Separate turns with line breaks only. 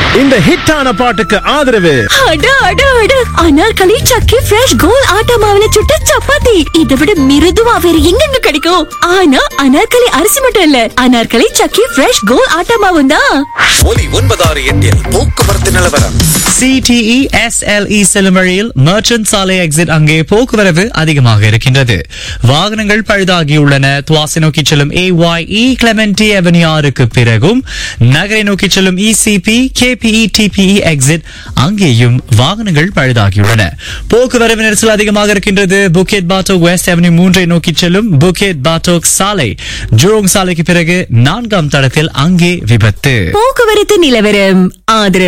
இந்த ஹிட்டான பாட்டுக்கு ஆதரவு
அட அட அட அனார்கலி சக்கி ஃப்ரெஷ் கோல் ஆட்டா மாவுல சுட்ட சப்பாத்தி இதை விட மிருதுவா வேற எங்கெங்க கிடைக்கும் ஆனா அனார்கலி அரிசி மட்டும் இல்ல அனார்கலி சக்கி ஃப்ரெஷ் கோல் ஆட்டா மாவும் தான்
ஒலி ஒன்பதாறு எட்டில் போக்குவரத்து நிலவரம்
சிடிஇ எஸ்எல்இ செல்லும் வழியில் மர்ச்சன்ட் சாலை எக்ஸிட் அங்கே போக்குவரவு அதிகமாக இருக்கின்றது வாகனங்கள் பழுதாகியுள்ளன துவாசி நோக்கி செல்லும் ஏ ஒய் இ கிளமெண்டி அவென்யூருக்கு பிறகும் நகரை நோக்கி செல்லும் இசிபி கேபிஇ டிபிஇ எக்ஸிட் அங்கேயும் வாகனங்கள் பழுதாகியுள்ளன போக்குவரவு நெரிசல் அதிகமாக இருக்கின்றது புக்கெட் பாட்டோக் வெஸ்ட் அவென்யூ மூன்றை நோக்கி செல்லும் புக்கெட் பாட்டோக் சாலை ஜூரோங் சாலைக்கு பிறகு நான்காம் தடத்தில் அங்கே விபத்து
போக்குவரத்து நிலவரம் ஆதரவு